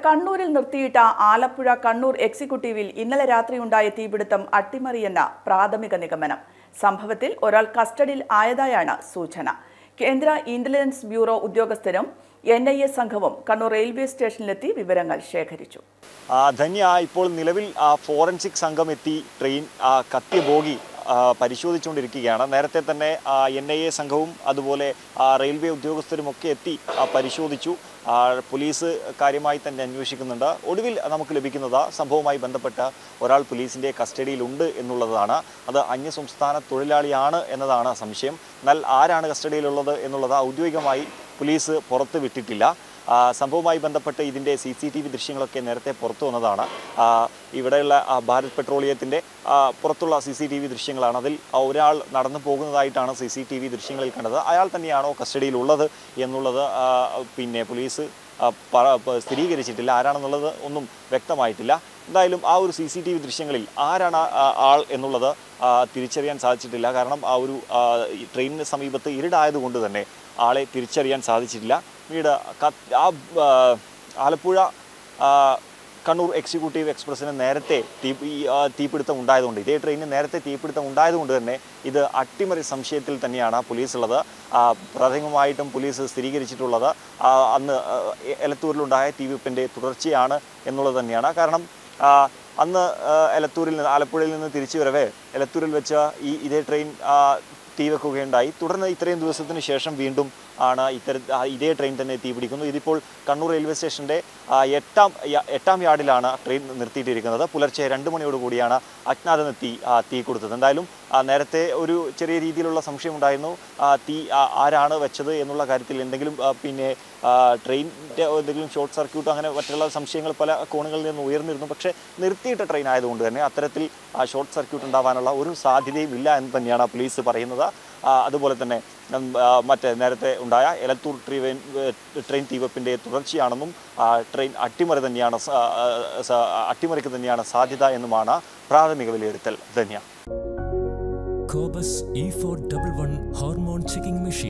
കണ്ണൂരിൽ നിർത്തിയിട്ട ആലപ്പുഴ കണ്ണൂർ എക്സിക്യൂട്ടീവിൽ ഇന്നലെ രാത്രിയുണ്ടായ തീപിടുത്തം അട്ടിമറിയെന്ന പ്രാഥമിക നിഗമനം സംഭവത്തിൽ ഒരാൾ കസ്റ്റഡിയിൽ ആയതായാണ് സൂചന കേന്ദ്ര ഇന്റലിജൻസ് ബ്യൂറോ ഉദ്യോഗസ്ഥരും എൻ ഐ എ സംഘവും കണ്ണൂർ റെയിൽവേ സ്റ്റേഷനിലെത്തി വിവരങ്ങൾ ശേഖരിച്ചു ആ, ധന്യ ഇപ്പോൾ നിലവിൽ ആ, ഫോറൻസിക് സംഘം എത്തി ട്രെയിൻ ആ, കത്തിയ ബോഗി ആ, പരിശോധിച്ചുകൊണ്ടിരിക്കുകയാണ് നേരത്തെ തന്നെ എൻ ഐ എ സംഘവും അതുപോലെ ആ, റെയിൽവേ ഉദ്യോഗസ്ഥരുമൊക്കെ എത്തി ആ, പരിശോധിച്ചു ആ, പോലീസ് കാര്യമായി തന്നെ അന്വേഷിക്കുന്നുണ്ട് ഒടുവിൽ നമുക്ക് ലഭിക്കുന്നത് സംഭവവുമായി ബന്ധപ്പെട്ട ഒരാൾ പോലീസിൻ്റെ കസ്റ്റഡിയിലുണ്ട് എന്നുള്ളതാണ് അത് അന്യസംസ്ഥാന തൊഴിലാളിയാണ് എന്നതാണ് സംശയം എന്നാൽ ആരാണ് കസ്റ്റഡിയിലുള്ളത് എന്നുള്ളത് ഔദ്യോഗികമായി പോലീസ് പുറത്ത് വിട്ടിട്ടില്ല ആ, സംഭവവുമായി ബന്ധപ്പെട്ട് ഇതിൻ്റെ സി സി ടി വി ദൃശ്യങ്ങളൊക്കെ നേരത്തെ പുറത്തു വന്നതാണ് ആ, ഇവിടെയുള്ള ആ, ഭാരത് പെട്രോളിയത്തിൻ്റെ ആ, പുറത്തുള്ള സി സി ടി വി ദൃശ്യങ്ങളാണ് അതിൽ ആ ഒരാൾ നടന്നു പോകുന്നതായിട്ടാണ് സി സി ടി വി ദൃശ്യങ്ങളിൽ കണ്ടത് അയാൾ തന്നെയാണോ കസ്റ്റഡിയിലുള്ളത് എന്നുള്ളത് ആ, പിന്നെ പോലീസ് ആ, പറ- പ- സ്ഥിരീകരിച്ചിട്ടില്ല ആരാണെന്നുള്ളത് ഒന്നും വ്യക്തമായിട്ടില്ല എന്തായാലും ആ ഒരു സി സി ടി വി ദൃശ്യങ്ങളിൽ ആരാണ് ആ ആൾ എന്നുള്ളത് ആ, തിരിച്ചറിയാൻ സാധിച്ചിട്ടില്ല കാരണം ആ ഒരു ആ, ഈ ട്രെയിനിന് സമീപത്ത് ഇരുടായതുകൊണ്ട് തന്നെ ആളെ തിരിച്ചറിയാൻ സാധിച്ചിട്ടില്ല പിന്നീട് ക- ആ ആ, ആലപ്പുഴ ആ, കണ്ണൂർ എക്സിക്യൂട്ടീവ് എക്സ്പ്രസ്സിന് നേരത്തെ തീ ഈ, ആ, തീപിടുത്തം ഉണ്ടായതുകൊണ്ട് ഇതേ ട്രെയിനിന് നേരത്തെ തീപിടുത്തം ഉണ്ടായതുകൊണ്ട് തന്നെ ഇത് അട്ടിമറി സംശയത്തിൽ തന്നെയാണ് പോലീസ് ഉള്ളത് ആ, പ്രാഥമികമായിട്ടും പോലീസ് സ്ഥിരീകരിച്ചിട്ടുള്ളത് ആ, അന്ന് ആ, എ- എലത്തൂരിലുണ്ടായ തീവെപ്പിൻ്റെ തുടർച്ചയാണ് എന്നുള്ളത് തന്നെയാണ് കാരണം ആ, അന്ന് ആ, എലത്തൂരിൽ നിന്ന് ആലപ്പുഴയിൽ നിന്ന് തിരിച്ചു വരവേ എലത്തൂരിൽ വെച്ച് ഈ ഇതേ ട്രെയിൻ ആ, തീ വെക്കുകയുണ്ടായി തുടർന്ന് ഇത്രയും ദിവസത്തിന് ശേഷം വീണ്ടും ആണ് ഇത്തര ആ, ഇതേ ട്രെയിൻ തന്നെ തീ പിടിക്കുന്നു ഇതിപ്പോൾ കണ്ണൂർ റെയിൽവേ സ്റ്റേഷൻ്റെ ആ, എട്ടാം യ- എട്ടാം യാർഡിലാണ് ട്രെയിൻ നിർത്തിയിട്ടിരിക്കുന്നത് പുലർച്ചെ രണ്ട് മണിയോട് കൂടിയാണ് അജ്ഞാതനെത്തി ആ, തീ കൊടുത്തത് എന്തായാലും ആ, നേരത്തെ ഒരു ചെറിയ രീതിയിലുള്ള സംശയമുണ്ടായിരുന്നു ആ, തീ ആ, ആരാണ് വെച്ചത് എന്നുള്ള കാര്യത്തിൽ എന്തെങ്കിലും ആ, പിന്നെ ട്രെയിനിൻ്റെ എന്തെങ്കിലും ഷോർട്ട് സർക്യൂട്ട് അങ്ങനെ മറ്റുള്ള സംശയങ്ങൾ പല കോണുകളിൽ നിന്ന് ഉയർന്നിരുന്നു പക്ഷേ നിർത്തിയിട്ട ട്രെയിൻ ആയതുകൊണ്ട് തന്നെ അത്തരത്തിൽ ഷോർട്ട് സർക്യൂട്ട് ഉണ്ടാവാനുള്ള ഒരു സാധ്യതയും ഇല്ല എന്ന് തന്നെയാണ് പോലീസ് പറയുന്നത് ആ, അതുപോലെ തന്നെ ഉം, ആ, മറ്റേ നേരത്തെ ഉണ്ടായ എലത്തൂർ ട്രെയിൻ ട്രെയിൻ തീവപ്പിൻ്റെ തുടർച്ചയാണെന്നും ആ, ട്രെയിൻ അട്ടിമറി തന്നെയാണ് സ- ആ, സ- അട്ടിമറിക്ക് തന്നെയാണ് സാധ്യത എന്നുമാണ് പ്രാഥമിക വിലയിരുത്തൽ Dhanya Cobus E411 hormone checking machine.